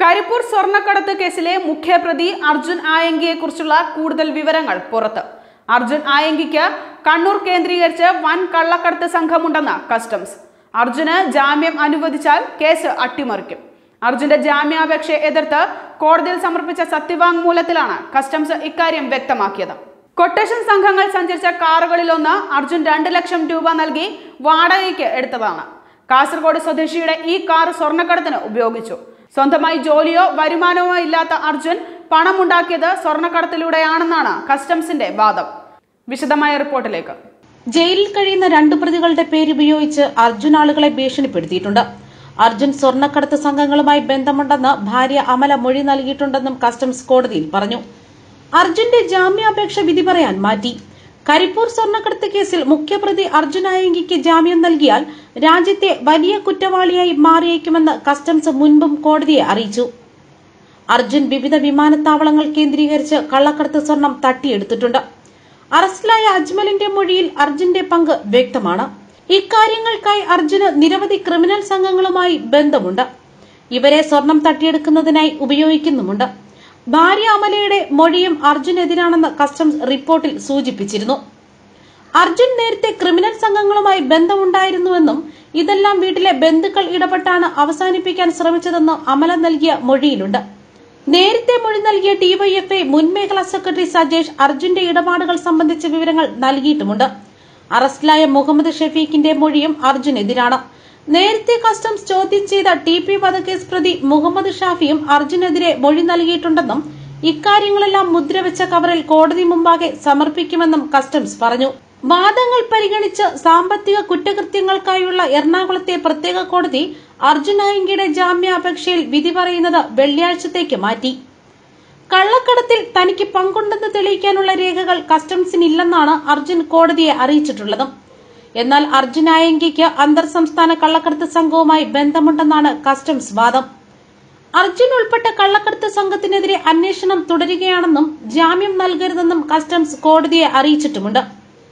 കരിപ്പൂർ സ്വർണ്ണക്കടത്ത് കേസിലെ മുഖ്യപ്രതി അർജുൻ ആയങ്കിയെക്കുറിച്ചുള്ള കൂടുതൽ വിവരങ്ങൾ പുറത്ത് അർജുൻ ആയങ്കിക്ക് കണ്ണൂർ കേന്ദ്രീകരിച്ച് വൻ കള്ളക്കടത്ത് സംഘമുണ്ടെന്ന് കസ്റ്റംസ് അർജുന് ജാമ്യം അനുവദിച്ചാൽ കേസ് അട്ടിമറിക്കും അർജുന്റെ ജാമ്യാപേക്ഷയെ എതിർത്ത് കോടതിയിൽ സമർപ്പിച്ച സത്യവാങ്മൂലത്തിലാണ് കസ്റ്റംസ് ഇക്കാര്യം വ്യക്തമാക്കിയത് കൊട്ടേഷൻ സംഘങ്ങൾ സഞ്ചരിച്ച കാറുകളിലൊന്ന് അർജുൻ രണ്ട് ലക്ഷം രൂപ നൽകി വാടകയ്ക്ക് എടുത്തതാണ് കാസർഗോഡ് സ്വദേശിയുടെ ഈ കാർ സ്വർണ്ണക്കടത്തിന് ഉപയോഗിച്ചു സ്വന്തമായി ജോലിയോ വരുമാനമോ ഇല്ലാത്ത അർജുൻ പണമുണ്ടാക്കിയത് സ്വർണ്ണക്കടത്തിലൂടെയാണെന്നാണ് കസ്റ്റംസിന്റെ വാദം വിശദമായ റിപ്പോർട്ടിലേക്ക് ജയിലിൽ കഴിയുന്ന രണ്ടു പ്രതികളുടെ പേരുപയോഗിച്ച് അർജുൻ ആളുകളെ ഭീഷണിപ്പെടുത്തിയിട്ടുണ്ട് അർജുൻ സ്വർണ്ണക്കടത്ത് സംഘങ്ങളുമായി ബന്ധമുണ്ടെന്ന് ഭാര്യ അമല മൊഴി നൽകിയിട്ടുണ്ടെന്നും കസ്റ്റംസ് കോടതിയിൽ പറഞ്ഞു അർജുന്റെ ജാമ്യാപേക്ഷ വിധി പറയാൻ മാറ്റി കരിപ്പൂർ സ്വർണ്ണക്കടത്ത് കേസിൽ മുഖ്യപ്രതി അർജുൻ ആയങ്കിക്ക് ജാമ്യം നൽകിയാൽ രാജ്യത്തെ വലിയ കുറ്റവാളിയായി മാറിയേക്കുമെന്ന് കസ്റ്റംസ് മുൻപും കോടതിയെ അറിയിച്ചു അർജുൻ വിവിധ വിമാനത്താവളങ്ങൾ കേന്ദ്രീകരിച്ച് കള്ളക്കടത്ത് സ്വർണം തട്ടിയെടുത്തിട്ടുണ്ട് അറസ്റ്റിലായ അജ്മലിന്റെ മൊഴിയിൽ അർജുന്റെ പങ്ക് വ്യക്തമാണ് ഇക്കാര്യങ്ങൾക്കായി അർജുന് നിരവധി ക്രിമിനൽ സംഘങ്ങളുമായി ബന്ധമുണ്ട് ഇവരെ സ്വർണം തട്ടിയെടുക്കുന്നതിനായി ഉപയോഗിക്കുന്നുമുണ്ട് ഭാര്യ അമലയുടെ മൊഴിയും അർജുനെതിരാണെന്ന് കസ്റ്റംസ് റിപ്പോർട്ടിൽ സൂചിപ്പിച്ചിരുന്നു അർജുൻ നേരത്തെ ക്രിമിനൽ സംഘങ്ങളുമായി ബന്ധമുണ്ടായിരുന്നുവെന്നും ഇതെല്ലാം വീട്ടിലെ ബന്ധുക്കൾ ഇടപെട്ടാണ് അവസാനിപ്പിക്കാൻ ശ്രമിച്ചതെന്നും അമല നൽകിയ മൊഴിയിലുണ്ട് നേരത്തെ മൊഴി നൽകിയ ഡിവൈഎഫ്ഐ മുൻ മേഖലാ സെക്രട്ടറി സജേഷ് അർജുന്റെ ഇടപാടുകൾ സംബന്ധിച്ച വിവരങ്ങൾ നൽകിയിട്ടുമുണ്ട് അറസ്റ്റിലായ മുഹമ്മദ് ഷെഫീഖിന്റെ മൊഴിയും അർജുനെതിരാണ് നേരത്തെ കസ്റ്റംസ് ചോദ്യം ചെയ്ത ടി പി വധക്കേസ് പ്രതി മുഹമ്മദ് ഷാഫിയും അർജുനെതിരെ മൊഴി നൽകിയിട്ടുണ്ടെന്നും ഇക്കാര്യങ്ങളെല്ലാം മുദ്രവെച്ച കവറിൽ കോടതി മുമ്പാകെ സമർപ്പിക്കുമെന്നും കസ്റ്റംസ് പറഞ്ഞു വാദങ്ങൾ പരിഗണിച്ച് സാമ്പത്തിക കുറ്റകൃത്യങ്ങൾക്കായുള്ള എറണാകുളത്തെ പ്രത്യേക കോടതി അർജുൻ ആയങ്കിയുടെ ജാമ്യാപേക്ഷയിൽ വിധി പറയുന്നത് വെള്ളിയാഴ്ചത്തേക്ക് മാറ്റി കള്ളക്കടത്തിൽ തനിക്ക് പങ്കുണ്ടെന്ന് തെളിയിക്കാനുള്ള രേഖകൾ കസ്റ്റംസിനില്ലെന്നാണ് അർജുൻ കോടതിയെ അറിയിച്ചിട്ടുള്ളത് എന്നാൽ അർജുൻ ആയങ്കിക്ക് അന്തർ സംസ്ഥാന കള്ളക്കടത്ത് സംഘവുമായി ബന്ധമുണ്ടെന്നാണ് കസ്റ്റംസ് വാദം അർജുൻ ഉൾപ്പെട്ട കള്ളക്കടത്ത് സംഘത്തിനെതിരെ അന്വേഷണം തുടരുകയാണെന്നും ജാമ്യം നൽകരുതെന്നും കസ്റ്റംസ് കോടതിയെ അറിയിച്ചിട്ടുമുണ്ട്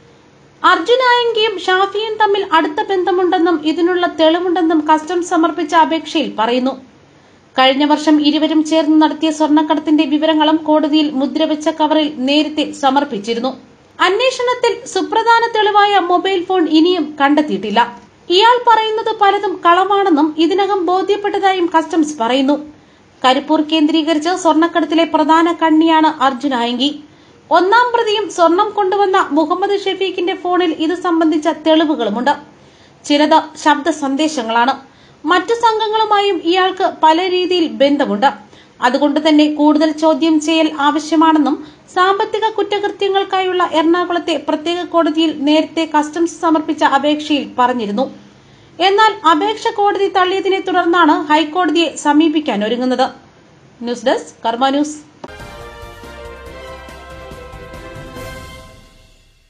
അർജുൻ ആയങ്കിയും ഷാഫിയും തമ്മിൽ അടുത്ത ബന്ധമുണ്ടെന്നും ഇതിനുള്ള തെളിവുണ്ടെന്നും കസ്റ്റംസ് സമർപ്പിച്ച അപേക്ഷയിൽ പറയുന്നു കഴിഞ്ഞ വർഷം ഇരുവരും ചേർന്ന് നടത്തിയ സ്വർണ്ണക്കടത്തിന്റെ വിവരങ്ങളും കോടതിയിൽ മുദ്രവെച്ച കവറിൽ നേരത്തെ സമർപ്പിച്ചിരുന്നു അന്വേഷണത്തിൽ സുപ്രധാന തെളിവായ മൊബൈൽ ഫോൺ ഇനിയും കണ്ടെത്തിയിട്ടില്ല ഇയാൾ പറയുന്നത് പലതും കളവാണെന്നും ഇതിനകം ബോധ്യപ്പെട്ടതായും കസ്റ്റംസ് പറയുന്നു കരിപ്പൂർ കേന്ദ്രീകരിച്ച് സ്വർണ്ണക്കടത്തിലെ പ്രധാന കണ്ണിയാണ് അർജുൻ ആയങ്കി ഒന്നാം പ്രതിയും സ്വർണം കൊണ്ടുവന്ന മുഹമ്മദ് ഷെഫീഖിന്റെ ഫോണിൽ ഇത് സംബന്ധിച്ച തെളിവുകളുമുണ്ട് ചിലത് ശബ്ദ സന്ദേശങ്ങളാണ് മറ്റു സംഘങ്ങളുമായും ഇയാൾക്ക് പല രീതിയിൽ ബന്ധമുണ്ട് അതുകൊണ്ട് തന്നെ കൂടുതൽ ചോദ്യം ചെയ്യൽ ആവശ്യമാണെന്നും സാമ്പത്തിക കുറ്റകൃത്യങ്ങൾക്കായുള്ള എറണാകുളത്തെ പ്രത്യേക കോടതിയിൽ നേരത്തെ കസ്റ്റംസ് സമർപ്പിച്ച അപേക്ഷയിൽ പറഞ്ഞിരുന്നു എന്നാൽ അപേക്ഷ കോടതി തള്ളിയതിനെ തുടർന്നാണ് ഹൈക്കോടതിയെ സമീപിക്കാൻ ഒരുങ്ങുന്നത് ന്യൂസ് ഡെസ്ക് കർമ്മ ന്യൂസ്